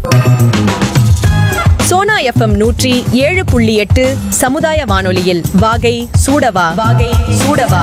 Sona FM நூற்றி ஏழு புள்ளி எட்டு சமுதாய வானொலியில் வாகை சூடவா வாகை சூடவா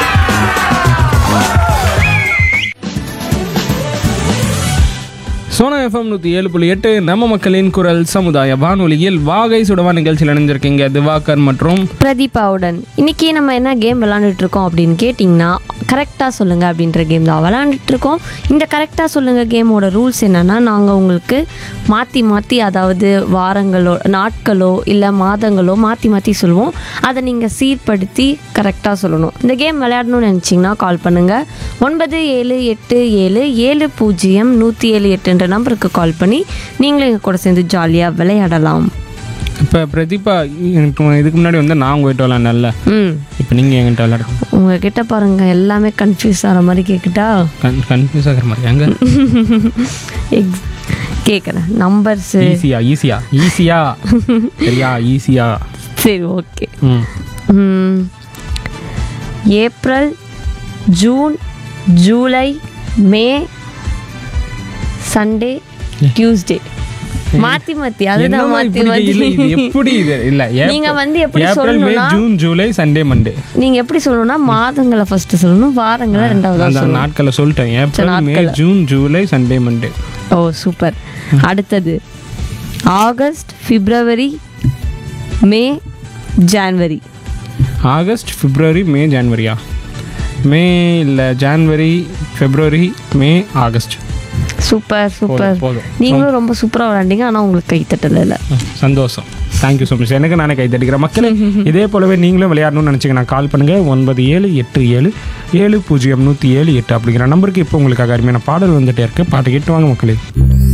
சோனா எஃப்எம் நூற்றி ஏழு புள்ளி எட்டு நம்ம மக்களின் குரல் சமுதாய வானொலியில் வாகை சுடவா நிகழ்ச்சியில் இணைஞ்சிருக்கீங்க திவாகர் மற்றும் பிரதீபாவுடன் இன்னைக்கு நம்ம என்ன கேம் விளாண்டுட்டு இருக்கோம் அப்படின்னு கேட்டிங்கன்னா கரெக்டாக சொல்லுங்கள் அப்படின்ற கேம் தான் விளாண்டுட்டு இருக்கோம் இந்த கரெக்டாக சொல்லுங்கள் கேமோட ரூல்ஸ் என்னென்னா நாங்கள் உங்களுக்கு மாற்றி மாற்றி அதாவது வாரங்களோ நாட்களோ இல்லை மாதங்களோ மாற்றி மாற்றி சொல்லுவோம் அதை நீங்கள் சீர்படுத்தி கரெக்டாக சொல்லணும் இந்த கேம் விளையாடணும்னு நினச்சிங்கன்னா கால் பண்ணுங்கள் ஒன்பது ஏழு எட்டு ஏழு ஏழு பூஜ்ஜியம் நூற்றி ஏழு எட்டுன்ற நம்பருக்கு கால் பண்ணி நீங்களும் எங்கள் கூட சேர்ந்து ஜாலியாக விளையாடலாம் இப்போ பிரதீபா எனக்கு இதுக்கு முன்னாடி வந்து நான் உங்ககிட்ட விளாண்டல ம் இப்போ நீங்கள் என்கிட்ட விளையாடுங்க உங்ககிட்ட பாருங்க எல்லாமே கன்ஃபியூஸ் ஆகிற மாதிரி கேட்குட்டா கன் கன்ஃபியூஸ் ஆகிற மாதிரி எங்க எக்ஸ் கேட்குறேன் நம்பர்ஸு ஈஸியா ஈஸியா ஈஸியா சரியா ஈஸியா சரி ஓகே ம் April June July May Sunday Tuesday மாற்றி மாற்றி அதுதான் என்னம்மா மாற்றி இப்படி இல்லை, இது மாற்றி எப்படி இது இல்ல ஏப்ரல்- நீங்க வந்து எப்படி ஏப்ரல் மே சொல்லணும்னா- ஜூன் ஜூலை சண்டே மண்டே நீங்கள் எப்படி சொல்லணும்னா மாதங்களை ஃபஸ்ட்டு சொல்லணும் வாரங்களை ரெண்டாவதா அந்த சொல்லணும் நாட்களை சொல்லிட்டேன் ஏப்ரல் மே நாட்களை. ஜூன் ஜூலை சண்டே மண்டே ஓ சூப்பர் அடுத்தது August February May January August February May ஜான்வரியா மே இல்லை January February May August super super போதும், போதும். நீங்களும் ரொம்ப சூப்பராக விளாண்டீங்க ஆனால் உங்களுக்கு கைத்தட்டல இல்லை சந்தோஷம் தேங்க்யூ ஸோ மச் எனக்கு நானே கை தட்டிக்கிறேன் மக்களே இதே போலவே நீங்களும் விளையாடணும்னு நினச்சிங்கன்னா கால் பண்ணுங்கள் ஒன்பது ஏழு எட்டு ஏழு ஏழு பூஜ்ஜியம் நூற்றி ஏழு எட்டு அப்படிங்கிற நம்பருக்கு இப்போ உங்களுக்காக அருமையான பாடல் வந்துட்டே இருக்கு பாட்டு கேட்டு வாங்க மக்களே